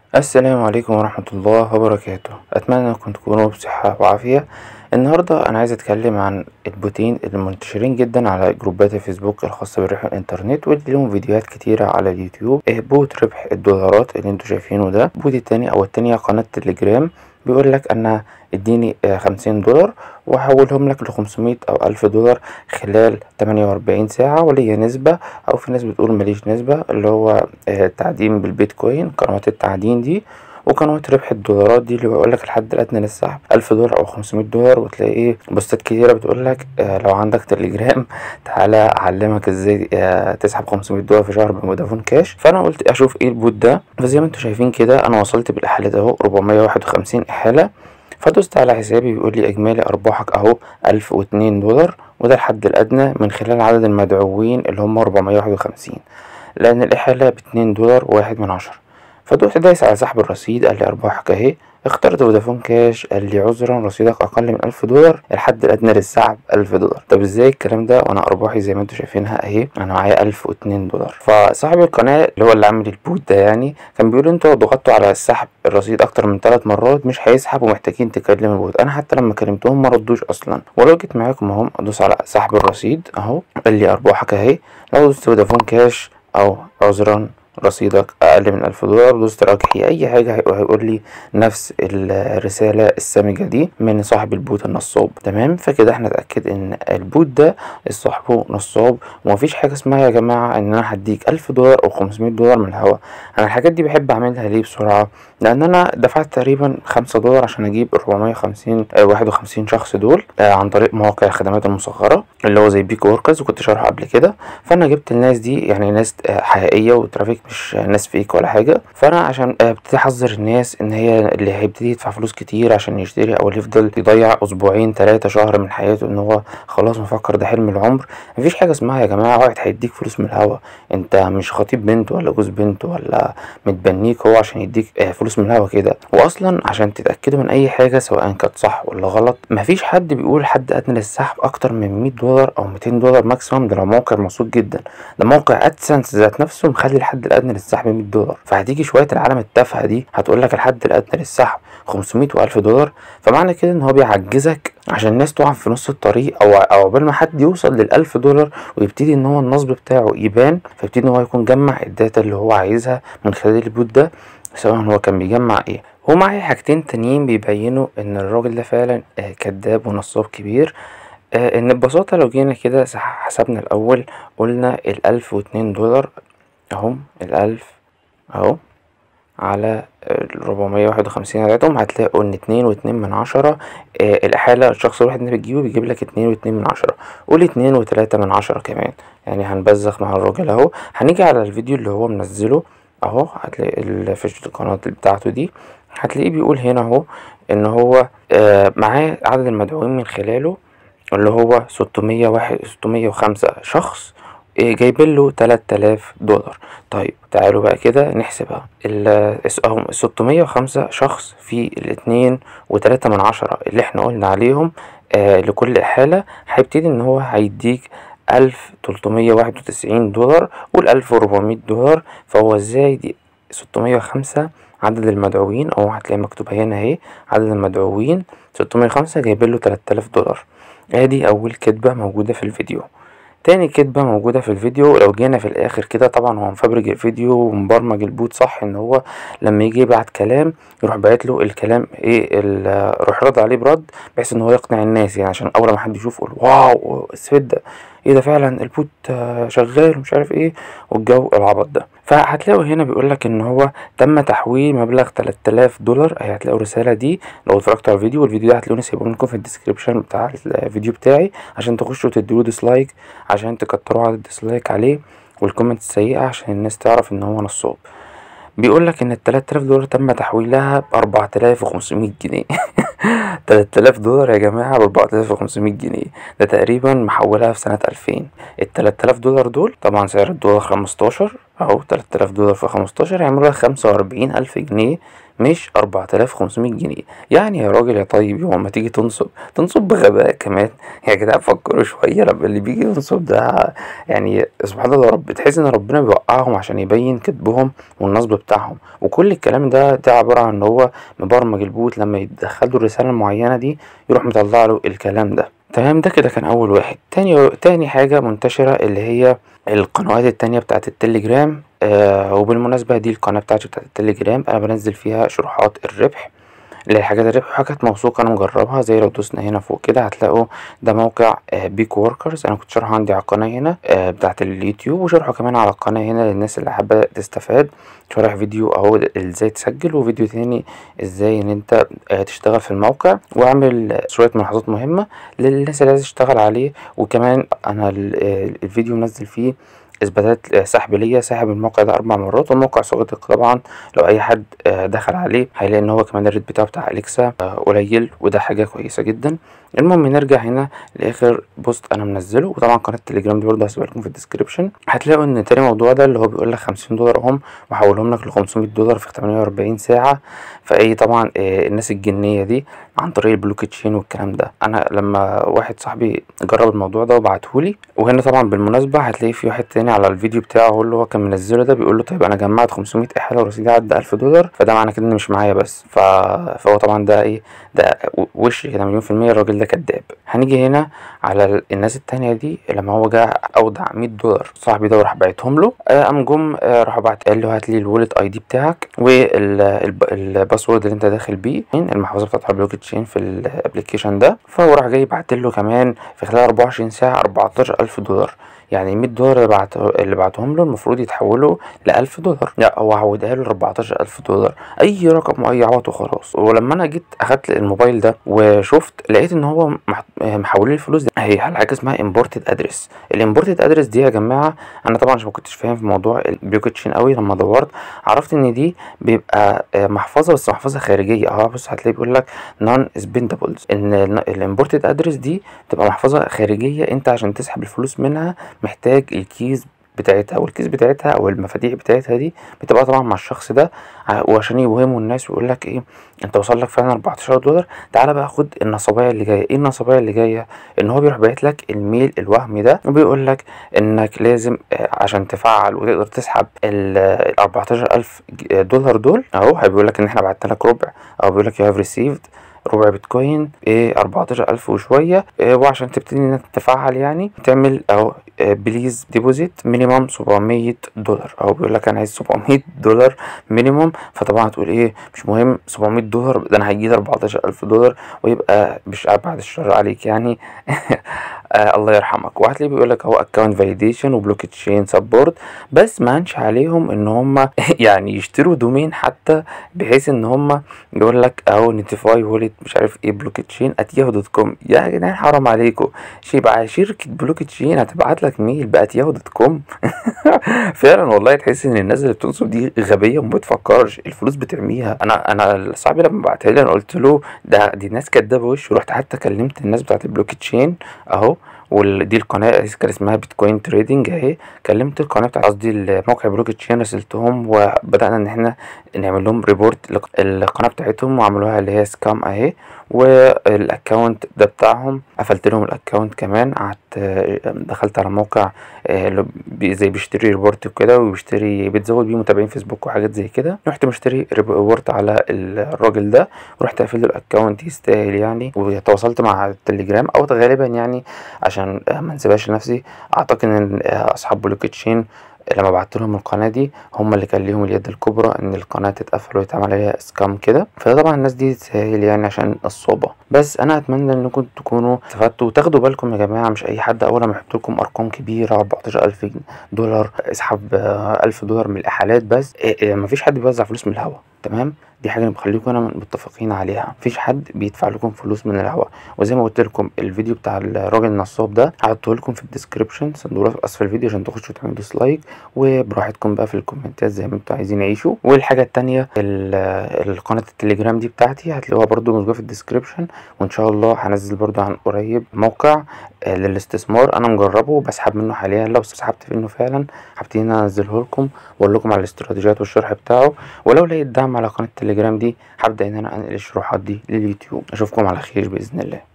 السلام عليكم ورحمة الله وبركاته أتمنى أنكم تكونوا بصحة وعافية النهاردة أنا عايز أتكلم عن البوتين المنتشرين جدا على جروبات الفيسبوك الخاصة بربح الإنترنت واللي لهم فيديوهات كتيرة على اليوتيوب إيه بوت ربح الدولارات اللي انتوا شايفينه ده البوت التاني أو التانية قناة تليجرام بيقولك أنا اديني خمسين دولار وهحولهم لك لخمسمية أو ألف دولار خلال تمانية وأربعين ساعة وليا نسبة أو في ناس بتقول مليش نسبة اللي هو التعدين بالبيتكوين قنوات التعدين دي وقنوات ربح الدولارات دي اللي بيقولك الحد الأدنى للسحب ألف دولار أو خمسمية دولار وتلاقي إيه بوستات كتيرة بتقولك آه لو عندك تليجرام تعالى أعلمك إزاي آه تسحب خمسمية دولار في شهر بفودافون كاش فأنا قلت أشوف إيه البوت ده فزي ما انتوا شايفين كده أنا وصلت بالإحالات أهو ربعمية واحد وخمسين إحالة فدوست على حسابي بيقول لي إجمالي أرباحك أهو ألف واتنين دولار وده الحد الأدنى من خلال عدد المدعوين اللي هم أربعمية واحد وخمسين لأن الإحالة باتنين دولار واحد من عشرة فدوست دايس على سحب الرصيد قال لي أرباحك أهي اخترت فودافون كاش قال لي عذرا رصيدك أقل من ألف دولار الحد الأدنى للسحب ألف دولار طب ازاي الكلام ده وأنا أرباحي زي ما انتوا شايفينها أهي أنا معايا ألف واتنين دولار فصاحب القناة اللي هو اللي عامل البوت ده يعني كان بيقول انتوا ضغطتوا على السحب الرصيد أكتر من تلات مرات مش هيسحب ومحتاجين تكلم البوت أنا حتى لما كلمتهم ما ردوش أصلا ولو جيت معاكم أهو أدوس على سحب الرصيد أهو قال لي أرباحك أهي لو دوست فودافون كاش أو عذرا رصيدك أقل من ألف دولار دوست رجحي أي حاجة هيقول لي نفس الرسالة السامجة دي من صاحب البوت النصاب تمام فكده احنا نتأكد إن البوت ده صاحبه نصاب ومفيش حاجة اسمها يا جماعة إن أنا هديك ألف دولار أو خمسمية دولار من الهوا أنا الحاجات دي بحب أعملها ليه بسرعة لأن أنا دفعت تقريبا خمسة دولار عشان أجيب أربعمية وخمسين واحد وخمسين شخص دول عن طريق مواقع الخدمات المصغرة اللي هو زي بيك وركرز وكنت شارحه قبل كده فأنا جبت الناس دي يعني ناس حقيقية وترافيك مش ناس فيك ولا حاجة فأنا عشان ابتدي أحذر الناس إن هي اللي هيبتدي يدفع فلوس كتير عشان يشتري أو اللي يفضل يضيع أسبوعين تلاتة شهر من حياته إن هو خلاص مفكر ده حلم العمر مفيش حاجة اسمها يا جماعة واحد هيديك فلوس من الهوا أنت مش خطيب بنت ولا جوز بنت ولا متبنيك هو عشان يديك فلوس من الهوا كده وأصلا عشان تتأكدوا من أي حاجة سواء كانت صح ولا غلط مفيش حد بيقول حد أدنى للسحب أكتر من مية دولار أو ميتين دولار ماكسيموم ده لو موقع موثوق جدا ده موقع أدسنس ذات نفسه مخلي الحد الأدنى للسحب مية دولار فهتيجي شوية العالم التافهة دي هتقولك الحد الأدنى للسحب خمسمية وألف دولار فمعنى كده إن هو بيعجزك عشان الناس تقع في نص الطريق أو أو قبل ما حد يوصل للألف دولار ويبتدي إن هو النصب بتاعه يبان فيبتدي إن هو يكون جمع الداتا اللي هو عايزها من خلال البوت ده سواء هو كان بيجمع ايه ومعايا حاجتين تانيين بيبينوا ان الراجل ده فعلا كذاب ونصاب كبير ان ببساطة لو جينا كده حسبنا الاول قلنا الالف واتنين دولار اهو الالف اهو على الربعمية واحد وخمسين بتاعتهم هتلاقوا ان اتنين واتنين من عشرة آه الإحالة الشخص الواحد اللي بتجيبه بيجيب لك اتنين واتنين من عشرة قول اتنين وتلاتة من عشرة كمان يعني هنبزخ مع الراجل اهو هنيجي على الفيديو اللي هو منزله اهو هتلاقي في القناة بتاعته دي هتلاقيه بيقول هنا اهو ان هو آه معاه عدد المدعوين من خلاله اللي هو ستمية واحد ستمية وخمسة شخص جايبين له تلات آلاف دولار طيب تعالوا بقى كده نحسبها اهم ستمية وخمسة شخص في الاتنين وتلاتة من عشرة اللي احنا قلنا عليهم آه لكل إحالة هيبتدي ان هو هيديك ألف تلتمية واحد وتسعين دولار والألف وربعمية دولار فهو ازاي دي ستمية وخمسة عدد المدعوين أو هتلاقي مكتوبة هنا اهي عدد المدعوين ستمية وخمسة جايبين له تلات آلاف دولار ادي أول كدبة موجودة في الفيديو تاني كدبة موجودة في الفيديو لو جينا في الآخر كده طبعا هو مفبرج الفيديو ومبرمج البوت صح ان هو لما يجي يبعت كلام يروح باعت له الكلام ايه يروح رد عليه برد بحيث ان هو يقنع الناس يعني عشان اول ما حد يشوف يقول واو السفيد ده ايه ده فعلا البوت شغال ومش عارف ايه والجو العبط ده فهتلاقوا هنا بيقولك ان هو تم تحويل مبلغ 3000 دولار اهي هتلاقوا الرساله دي لو اتفرجتوا على الفيديو والفيديو ده هتلاقوني سايبه لكم في الديسكريبشن بتاع الفيديو بتاعي عشان تخشوا تديله ديسلايك عشان تكتروا عدد الديسلايك عليه والكومنت السيئه عشان الناس تعرف ان هو نصاب بيقولك ان التلات آلاف دولار تم تحويلها بأربعة آلاف وخمسمية جنيه تلات آلاف دولار يا جماعة بأربعة آلاف وخمسمية جنيه ده تقريبا محولها في سنة ألفين التلات آلاف دولار دول طبعا سعر الدولار خمستاشر أو تلات آلاف دولار في خمستاشر هيعملوا لها خمسة وأربعين ألف جنيه مش 4500 جنيه يعني يا راجل يا طيب يوم ما تيجي تنصب تنصب بغباء كمان يا جدعان فكروا شويه لما اللي بيجي ينصب ده يعني سبحان الله رب تحس ان ربنا بيوقعهم عشان يبين كذبهم والنصب بتاعهم وكل الكلام ده ده عباره عن ان هو مبرمج البوت لما يدخل له الرساله المعينه دي يروح مطلع له الكلام ده تمام ده كده كان اول واحد تاني تاني حاجه منتشره اللي هي القنوات التانية بتاعت التليجرام آه وبالمناسبة دي القناة بتاعتي بتاعت التليجرام أنا بنزل فيها شروحات الربح لحاجات الربح وحاجات موثوقة أنا مجربها زي لو دوسنا هنا فوق كده هتلاقوا ده موقع آه بيك وركرز أنا كنت شارحه عندي على القناة هنا آه بتاعت اليوتيوب وشارحه كمان على القناة هنا للناس اللي حابة تستفاد شارح فيديو أهو ازاي تسجل وفيديو تاني ازاي إن انت آه تشتغل في الموقع وأعمل شوية ملاحظات مهمة للناس اللي عايزة تشتغل عليه وكمان أنا الفيديو منزل فيه اثباتات سحب ليا ساحب الموقع ده اربع مرات والموقع صادق طبعا لو اي حد دخل عليه هيلاقي ان هو كمان الريت بتاعه بتاع اليكسا قليل وده حاجه كويسه جدا المهم نرجع هنا لاخر بوست انا منزله وطبعا قناه التليجرام دي برضه هسيبها لكم في الديسكربشن هتلاقوا ان تاني موضوع ده اللي هو بيقول لك 50 دولار اهم وحولهم لك ل 500 دولار في 48 ساعه فاي طبعا الناس الجنيه دي عن طريق البلوك تشين والكلام ده انا لما واحد صاحبي جرب الموضوع ده وبعتهولي وهنا طبعا بالمناسبه هتلاقي في واحد تاني على الفيديو بتاعه هو اللي هو كان منزله ده بيقول له طيب انا جمعت 500 احاله ورصيدي عدى 1000 دولار فده معنى كده ان مش معايا بس ف... فهو طبعا ده ايه ده وش كده مليون في المية الراجل ده كداب هنيجي هنا على الناس التانية دي لما هو جه اودع 100 دولار صاحبي ده وراح بعتهم له قام جم راح بعت قال له هات لي الوالت اي دي بتاعك والباسورد اللي انت داخل بيه المحفظه بتاعت البلوك تشين في الابلكيشن ده فهو راح جاي بعت له كمان في خلال 24 ساعه 14000 دولار يعني 100 دولار اللي, بعت... اللي بعتهم له المفروض يتحولوا ل 1000 دولار لا هو عودها له 14000 دولار اي رقم واي عوض وخلاص ولما انا جيت اخدت الموبايل ده وشفت لقيت ان هو مح... محول لي الفلوس دي هي حاجه اسمها امبورتد ادرس الامبورتد ادرس دي يا جماعه انا طبعا عشان ما كنتش فاهم في موضوع البلوكتشين قوي لما دورت عرفت ان دي بيبقى محفظه بس محفظه خارجيه اهو بص هتلاقي بيقول لك نون سبندبلز ان الامبورتد ادرس دي بتبقى محفظه خارجيه انت عشان تسحب الفلوس منها محتاج الكيز بتاعتها والكيس بتاعتها او المفاتيح بتاعتها دي بتبقى طبعا مع الشخص ده وعشان يوهموا الناس ويقول لك ايه انت وصل لك فعلا 14 دولار تعالى بقى خد النصبايه اللي جايه ايه النصبايه اللي جايه ان هو بيروح باعت لك الميل الوهمي ده وبيقول لك انك لازم عشان تفعل وتقدر تسحب ال 14000 دولار دول اهو هيقول لك ان احنا بعتنا لك ربع او بيقول لك يو هاف ريسيفد ربع بيتكوين ايه 14000 وشويه إيه وعشان تبتدي انك تفعل يعني تعمل اهو إيه بليز ديبوزيت مينيمم 700 دولار اهو بيقول لك انا عايز 700 دولار مينيمم فطبعا هتقول ايه مش مهم 700 دولار ده انا هيجي 14000 دولار ويبقى مش بعد الشر عليك يعني آه الله يرحمك وهتلاقيه بيقول لك اهو اكونت فاليديشن وبلوك تشين سبورت بس ما هنش عليهم ان هم يعني يشتروا دومين حتى بحيث ان هم يقول لك اهو نوتيفاي وولت مش عارف ايه بلوك تشين اتياهو دوت كوم يا جدعان حرام عليكم يبقى شركه بلوك تشين هتبعت لك ميل باتياهو دوت كوم فعلا والله تحس ان الناس اللي بتنصب دي غبيه وما بتفكرش الفلوس بترميها انا انا صاحبي لما بعتها لي انا قلت له ده دي ناس كدابه وش ورحت حتى كلمت الناس بتاعت البلوك تشين اهو ودي القناه كان اسمها بيتكوين تريدنج اهي كلمت القناه بتاعت قصدي الموقع بلوك تشين رسلتهم وبدانا ان احنا نعمل لهم ريبورت القناه بتاعتهم وعملوها اللي هي سكام اهي والاكونت ده بتاعهم قفلت لهم الاكونت كمان قعدت دخلت على موقع زي بيشتري ريبورت وكده وبيشتري بتزود بيه متابعين فيسبوك وحاجات زي كده رحت مشتري ريبورت على الراجل ده ورحت قافل له الاكونت يستاهل يعني وتواصلت مع التليجرام او غالبا يعني عشان ما نسيبهاش لنفسي اعتقد ان اصحاب بلوك تشين لما بعت لهم القناه دي هم اللي كان ليهم اليد الكبرى ان القناه تتقفل ويتعمل عليها سكام كده فطبعا الناس دي تسهل يعني عشان الصوبه بس انا اتمنى انكم تكونوا استفدتوا وتاخدوا بالكم يا جماعه مش اي حد اول ما يحط لكم ارقام كبيره 14000 دولار اسحب 1000 دولار من الاحالات بس مفيش حد بيوزع فلوس من الهوا تمام دي حاجه بخليكم انا متفقين عليها مفيش حد بيدفع لكم فلوس من الهوا وزي ما قلت لكم الفيديو بتاع الراجل النصاب ده هحطه لكم في الديسكربشن صندوق اسفل الفيديو عشان تخشوا تعملوا ديسلايك وبراحتكم بقى في الكومنتات زي ما انتوا عايزين يعيشوا والحاجه التانية القناه التليجرام دي بتاعتي هتلاقوها برده موجوده في الديسكربشن وان شاء الله هنزل برده عن قريب موقع للاستثمار انا مجربه وبسحب منه حاليا لو سحبت منه فعلا هبتدي انزله لكم واقول لكم على الاستراتيجيات والشرح بتاعه ولو لقيت دعم على قناه التليجرام دي هبدأ إن أنا أنقل الشروحات دي لليوتيوب أشوفكم على خير بإذن الله.